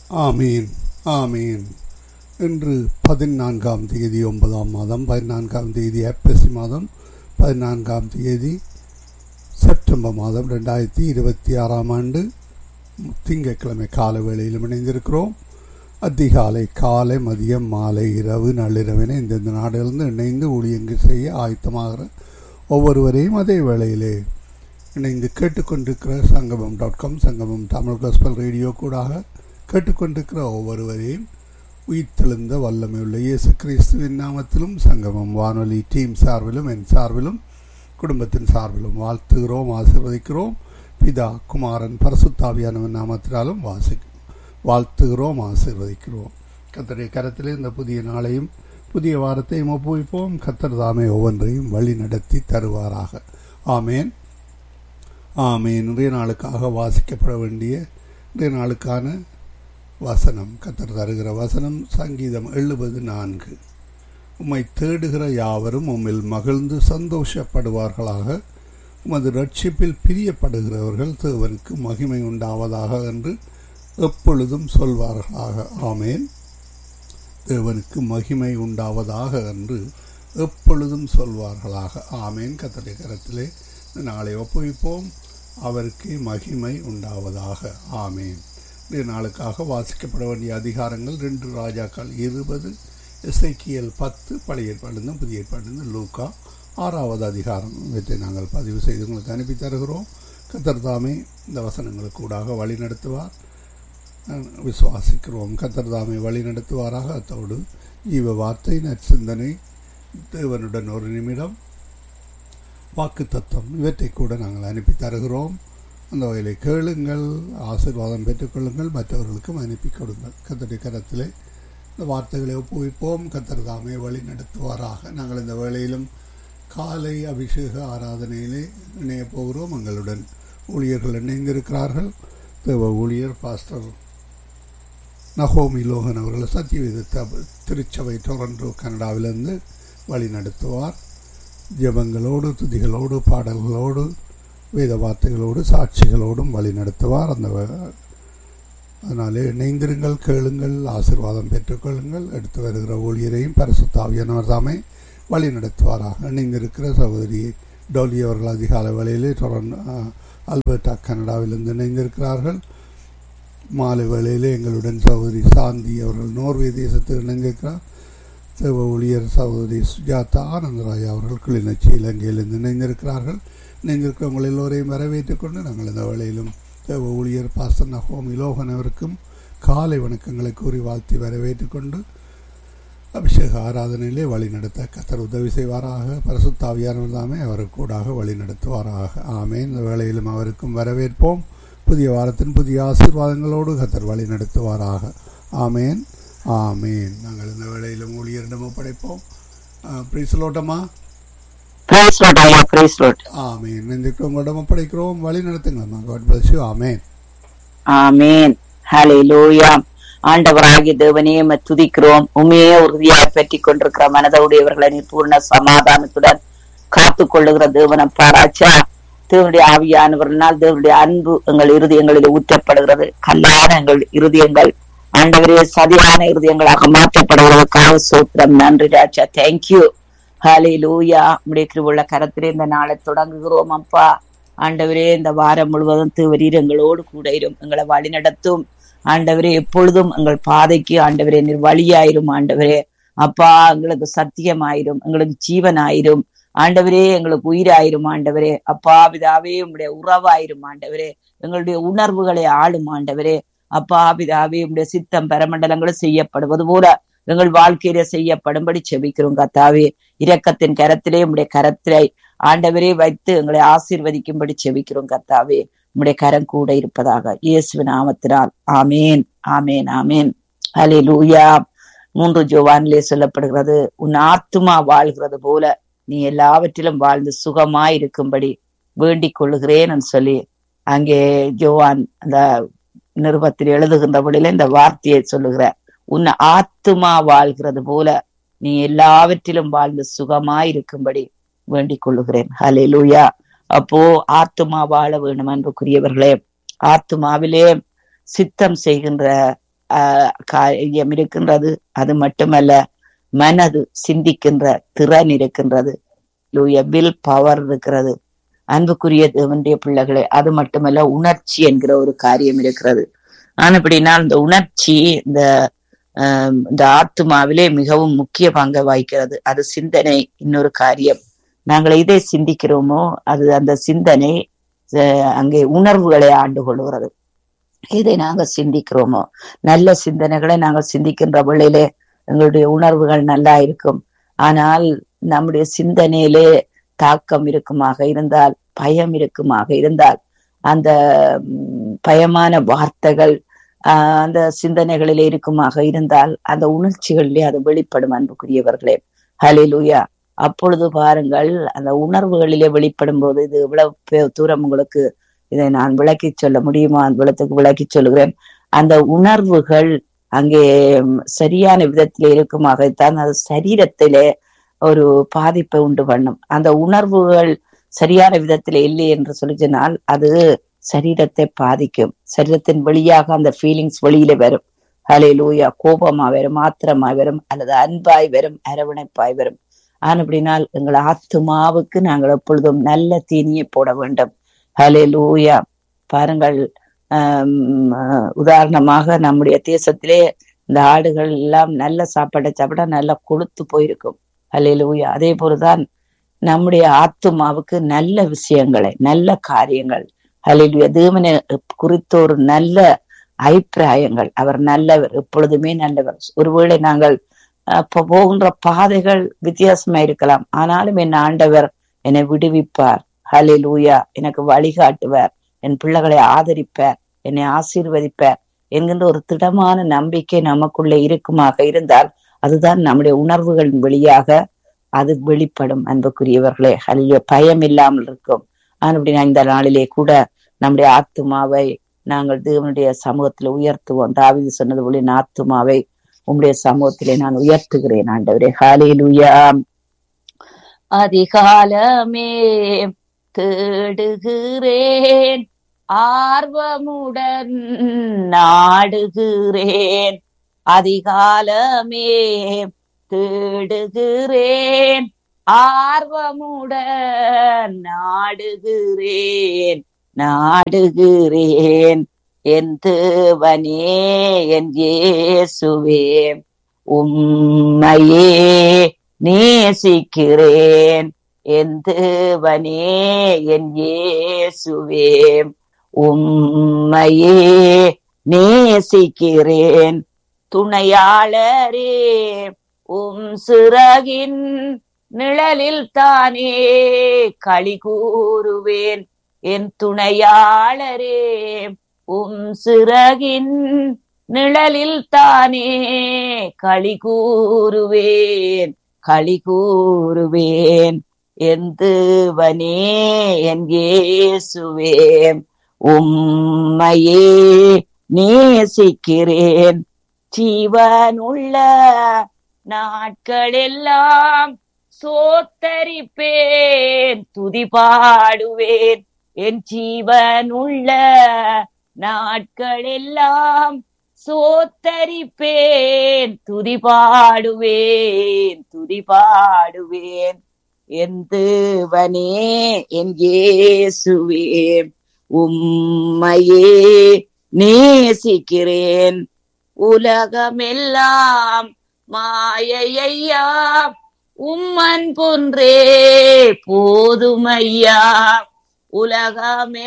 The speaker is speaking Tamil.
ஆமீன் ஆமீன் இன்று பதினான்காம் தேதி ஒன்பதாம் மாதம் பதினான்காம் தேதி ஏப்ரசி மாதம் பதினான்காம் தேதி செப்டம்பர் மாதம் ரெண்டாயிரத்தி இருபத்தி ஆறாம் ஆண்டு திங்கட்கிழமை கால வேளையிலும் இணைந்திருக்கிறோம் அதிகாலை காலை மதியம் மாலை இரவு நள்ளிரவினை இந்தந்த நாடுகளிலிருந்து இணைந்து ஊழியங்கள் செய்ய ஆயத்தமாகிற ஒவ்வொருவரையும் அதே வேளையிலே இணைந்து கேட்டுக்கொண்டிருக்கிற சங்கமம் டாட் காம் சங்கமம் தமிழ் காஸ்பல் ரேடியோ கூடாக கேட்டுக்கொண்டிருக்கிற ஒவ்வொருவரையும் உயிர்த்தெழுந்த வல்லமையுள்ள இயேசு கிறிஸ்துவின் நாமத்திலும் சங்கமம் வானொலி டீம் சார்பிலும் என் சார்பிலும் குடும்பத்தின் சார்பிலும் வாழ்த்துகிறோம் ஆசீர்வதிக்கிறோம் பிதா குமாரன் பரசுத்தாவியானவன் நாமத்தினாலும் வாசி வாழ்த்துகிறோம் ஆசீர்வதிக்கிறோம் கத்தருடைய கரத்திலே இந்த புதிய நாளையும் புதிய வாரத்தையும் ஒப்புவிப்போம் கத்தர் தாமே ஒவ்வொன்றையும் வழி நடத்தி தருவாராக ஆமேன் ஆமேன் இன்றைய நாளுக்காக வாசிக்கப்பட வேண்டிய இன்றைய நாளுக்கான வசனம் கத்தர் தருகிற வசனம் சங்கீதம் எழுபது நான்கு உம்மை தேடுகிற யாவரும் உம்மில் மகிழ்ந்து சந்தோஷப்படுவார்களாக உமது ரட்சிப்பில் பிரியப்படுகிறவர்கள் தேவனுக்கு மகிமை உண்டாவதாக என்று எப்பொழுதும் சொல்வார்களாக ஆமேன் தேவனுக்கு மகிமை உண்டாவதாக என்று எப்பொழுதும் சொல்வார்களாக ஆமேன் கத்தடைய கரத்திலே நாளை ஒப்புவிப்போம் அவருக்கு மகிமை உண்டாவதாக ஆமேன் இன்றைய நாளுக்காக வாசிக்கப்பட வேண்டிய அதிகாரங்கள் ரெண்டு ராஜாக்கள் இருபது இசைக்கியல் பத்து பழைய ஏற்பாடு புதிய ஏற்பாடு லூக்கா ஆறாவது அதிகாரம் இவற்றை நாங்கள் பதிவு செய்து உங்களுக்கு அனுப்பி தருகிறோம் கத்தர் தாமே இந்த வசனங்களுக்கு கூடாக வழி நடத்துவார் விசுவாசிக்கிறோம் கத்தர் தாமே வழி நடத்துவாராக அத்தோடு ஜீவ வார்த்தை நற்சிந்தனை தேவனுடன் ஒரு நிமிடம் வாக்கு தத்துவம் இவற்றை கூட நாங்கள் அனுப்பி தருகிறோம் அந்த வகையிலே கேளுங்கள் ஆசீர்வாதம் பெற்றுக்கொள்ளுங்கள் மற்றவர்களுக்கும் அனுப்பி கொடுங்கள் கத்தருடைய கரத்திலே இந்த வார்த்தைகளை ஒப்புவிப்போம் கத்தர் தாமே வழி நடத்துவாராக நாங்கள் இந்த வேளையிலும் காலை அபிஷேக ஆராதனையிலே இணைய போகிறோம் எங்களுடன் ஊழியர்கள் இணைந்திருக்கிறார்கள் தேவ ஊழியர் பாஸ்டர் நகோமி லோகன் அவர்கள் சத்தியவேத திருச்சபை டொரண்டோ கனடாவிலிருந்து வழி நடத்துவார் ஜபங்களோடு துதிகளோடு பாடல்களோடு வேத வார்த்தைகளோடு சாட்சிகளோடும் வழி நடத்துவார் அந்த அதனாலே இணைந்திருங்கள் கேளுங்கள் ஆசிர்வாதம் பெற்றுக்கொள்ளுங்கள் எடுத்து வருகிற ஊழியரையும் பரிசுத்தாவியானவர் தாமே வழி நடத்துவாராக இணைந்திருக்கிற சகோதரி டோலி அவர்கள் அதிகால வேளையிலே டொரன் அல்பர்டா கனடாவிலிருந்து இணைந்திருக்கிறார்கள் மாலை வேளையிலே எங்களுடன் சகோதரி சாந்தி அவர்கள் நோர்வே தேசத்தில் இணைந்திருக்கிறார் தேவ ஊழியர் சகோதரி சுஜாதா ஆனந்தராய் அவர்கள் கிளிநொச்சி இலங்கையிலிருந்து இணைந்திருக்கிறார்கள் இணைந்திருக்கிறவங்கள் எல்லோரையும் வரவேற்றுக் கொண்டு நாங்கள் இந்த வேளையிலும் தேவ ஊழியர் பாஸ்டர் நகோம் இலோகன் அவருக்கும் காலை வணக்கங்களை கூறி வாழ்த்தி வரவேற்றுக் கொண்டு அபிஷேக ஆராதனையிலே வழி நடத்த கத்தர் உதவி செய்வாராக பரசுத்தாவியானவர் தாமே அவருக்கு கூடாக வழி நடத்துவாராக ஆமே இந்த வேளையிலும் அவருக்கும் வரவேற்போம் புதிய வாரத்தின் புதிய ஆசீர்வாதங்களோடு கத்தர் வழி நடத்துவாராக ஆமேன் ஆமேன் நாங்கள் இந்த வேளையிலும் ஊழியரிடம் ஒப்படைப்போம் பிரிசலோட்டமா ஆமேன் இந்த உங்களிடம் ஒப்படைக்கிறோம் வழி நடத்துங்களா காட் பிளஸ் யூ ஆமேன் ஆமேன் ஹalleluya ஆண்டவராகிய தேவனே துதிக்கிறோம் உண்மையே உறுதியாக பற்றி கொண்டிருக்கிற மனதவுடையவர்களை நீ பூர்ண சமாதானத்துடன் காத்து கொள்ளுகிற தேவனை பாராச்சா தேவனுடைய ஆவியானவர்களால் தேவனுடைய அன்பு எங்கள் இருதயங்களில் ஊற்றப்படுகிறது கல்லான எங்கள் இருதயங்கள் ஆண்டவரே சதியான இருதயங்களாக மாற்றப்படுவதற்காக சோத்திரம் நன்றி ராஜா தேங்க்யூ ஹாலே லூயா உடைய கிருவுள்ள கரத்திலே இந்த நாளை தொடங்குகிறோம் அப்பா ஆண்டவரே இந்த வாரம் முழுவதும் தேவரீர் எங்களோடு கூட இரும் எங்களை வழி நடத்தும் ஆண்டவரே எப்பொழுதும் எங்கள் பாதைக்கு ஆண்டவரே நீர் வழியாயிரும் ஆண்டவரே அப்பா எங்களுக்கு சத்தியமாயிரும் எங்களுக்கு ஜீவனாயிரும் ஆண்டவரே எங்களுக்கு உயிராயிரும் ஆண்டவரே அப்பா பிதாவே உங்களுடைய உறவாயிரும் ஆண்டவரே எங்களுடைய உணர்வுகளை ஆளும் ஆண்டவரே அப்பா பிதாவே உங்களுடைய சித்தம் பெரமண்டலங்களும் செய்யப்படுவது போல எங்கள் வாழ்க்கையில செய்யப்படும்படி செபிக்கிறோம் கத்தாவே இரக்கத்தின் கரத்திலே உங்களுடைய கரத்திலே ஆண்டவரே வைத்து எங்களை ஆசீர்வதிக்கும்படி செபிக்கிறோம் கத்தாவே உம்முடைய கரம் கூட இருப்பதாக இயேசு நாமத்தினால் ஆமேன் ஆமேன் ஆமேன் அலே லூயா மூன்று ஜோவானிலே சொல்லப்படுகிறது உன் ஆத்துமா வாழ்கிறது போல நீ எல்லாவற்றிலும் வாழ்ந்து சுகமாய் இருக்கும்படி வேண்டிக் கொள்ளுகிறேன் சொல்லி அங்கே ஜோவான் அந்த நிருபத்தில் எழுதுகின்றபடியில இந்த வார்த்தையை சொல்லுகிற உன் ஆத்துமா வாழ்கிறது போல நீ எல்லாவற்றிலும் வாழ்ந்து சுகமாய் இருக்கும்படி வேண்டிக் கொள்ளுகிறேன் ஹலே லூயா அப்போ ஆத்துமா வாழ வேண்டும் அன்புக்குரியவர்களே ஆத்துமாவிலே சித்தம் செய்கின்ற ஆஹ், காரியம் இருக்கின்றது அது மட்டுமல்ல மனது சிந்திக்கின்ற திறன் இருக்கின்றது லூய வில் பவர் இருக்கிறது அன்புக்குரிய தேவனுடைய பிள்ளைகளே அது மட்டுமல்ல உணர்ச்சி என்கிற ஒரு காரியம் இருக்கிறது ஆனப்படினால் இந்த உணர்ச்சி இந்த ஆஹ், இந்த ஆத்மாவிலே மிகவும் முக்கிய பங்கை வகிக்கிறது அது சிந்தனை இன்னொரு காரியம் நாங்கள் எதை சிந்திக்கிறோமோ அது அந்த சிந்தனை அஹ், அங்கே உணர்வுகளை ஆண்டு கொள்கிறது எதை நாங்கள் சிந்திக்கிறோமோ நல்ல சிந்தனைகளை நாங்கள் சிந்திக்கின்ற வேளையிலே எங்களுடைய உணர்வுகள் நல்லா இருக்கும் ஆனால் நம்முடைய சிந்தனையிலே தாக்கம் இருக்குமாக இருந்தால் பயம் இருக்குமாக இருந்தால் அந்த ம், பயமான வார்த்தைகள் ஆஹ், அந்த சிந்தனைகளிலே இருக்குமாக இருந்தால் அந்த உணர்ச்சிகளிலே அது வெளிப்படும் அன்புக்குரியவர்களே ஹalleluya அப்பொழுது பாருங்கள் அந்த உணர்வுகளிலே வெளிப்படும் போது இது இவ்வளவு பெ- தூரம் உங்களுக்கு இதை நான் விளக்கி சொல்ல முடியுமா அந்த விளத்துக்கு விளக்கி சொல்லுகிறேன் அந்த உணர்வுகள் அங்கே ம், சரியான விதத்திலே இருக்குமாகத்தான் அது சரீரத்திலே ஒரு பாதிப்பை உண்டு பண்ணும் அந்த உணர்வுகள் சரியான விதத்திலே இல்லை என்று சொல்லி சொன்னால் அது சரீரத்தை பாதிக்கும் சரீரத்தின் வழியாக அந்த ஃபீலிங்ஸ் வெளியில வரும் ஹலே லூயா கோபமா வரும் ஆத்திரமா வரும் அல்லது அன்பாய் வரும் அரவணைப்பாய் வரும் ஆனப்படினால் எங்கள் ஆத்துமாவுக்கு நாங்கள் எப்பொழுதும் நல்ல தீனியை போட வேண்டும் ஹலே லூயா பாருங்கள் ஆம், அஹ், உதாரணமாக நம்முடைய தேசத்திலே இந்த ஆடுகள் எல்லாம் நல்ல சாப்பாடை சாப்பிட்டா நல்லா கொழுத்து போயிருக்கும் ஹalleluya அதே போலதான் நம்முடைய ஆத்துமாவுக்கு நல்ல விஷயங்களை நல்ல காரியங்கள் ஹalleluya தேவனை குறித்த ஒரு நல்ல அபிப்பிராயங்கள் அவர் நல்லவர் எப்பொழுதுமே நல்லவர் ஒருவேளை நாங்கள் அஹ், போ- போகின்ற பாதைகள் வித்தியாசமா இருக்கலாம் ஆனாலும் என் ஆண்டவர் என்னை விடுவிப்பார் ஹalleluya எனக்கு வழிகாட்டுவார் என் பிள்ளைகளை ஆதரிப்பார் என்னை ஆசீர்வதிப்பார் என்கின்ற ஒரு திடமான நம்பிக்கை நமக்குள்ளே இருக்குமாக இருந்தால் அதுதான் நம்முடைய உணர்வுகளின் வழியாக அது வெளிப்படும் அன்புக்குரியவர்களே அல்ல பயம் இல்லாமல் இருக்கும் ஆனால் இந்த நாளிலே கூட நம்முடைய ஆத்துமாவை நாங்கள் தேவனுடைய சமூகத்தில் உயர்த்துவோம் தாவீது சொன்னது போல என் ஆத்துமாவை உம்முடைய சமூகத்திலே நான் உயர்த்துகிறேன் ஆண்டவரே ஹalleluya அதிகாலமே தேடுகிறேன் ஆர்வமுடன் நாடுகிறேன் அதிகாலமே தேடுகிறேன் ஆர்வமுடன் நாடுகிறேன் நாடுகிறேன் என் தேவனே என் இயேசுவே உம்மையே நேசிக்கிறேன் என் தேவனே என் இயேசுவே உம்மையே நேசிக்கிறேன் துணையாளரே உம் சிறகின் நிழலில் தானே களி கூறுவேன் என் துணையாளரே உம் சிறகின் நிழலில் தானே களி கூறுவேன் களி கூறுவேன் என் தேவனே என் இயேசுவே உம்மையே நேசிக்கிறேன் ஜீவனுள்ள நாட்களெல்லாம் சோத்தரிப்பேன் துதி பாடுவேன் என் ஜீவனுள்ள நாட்களெல்லாம் சோத்தரிப்பேன் துதி பாடுவேன் துதி பாடுவேன் என் தேவனே என் இயேசுவே உம்மையே நேசிக்கிறேன் உலகமெல்லாம் மாயையா உம்மன் போன்றே போதுமையா உலகமே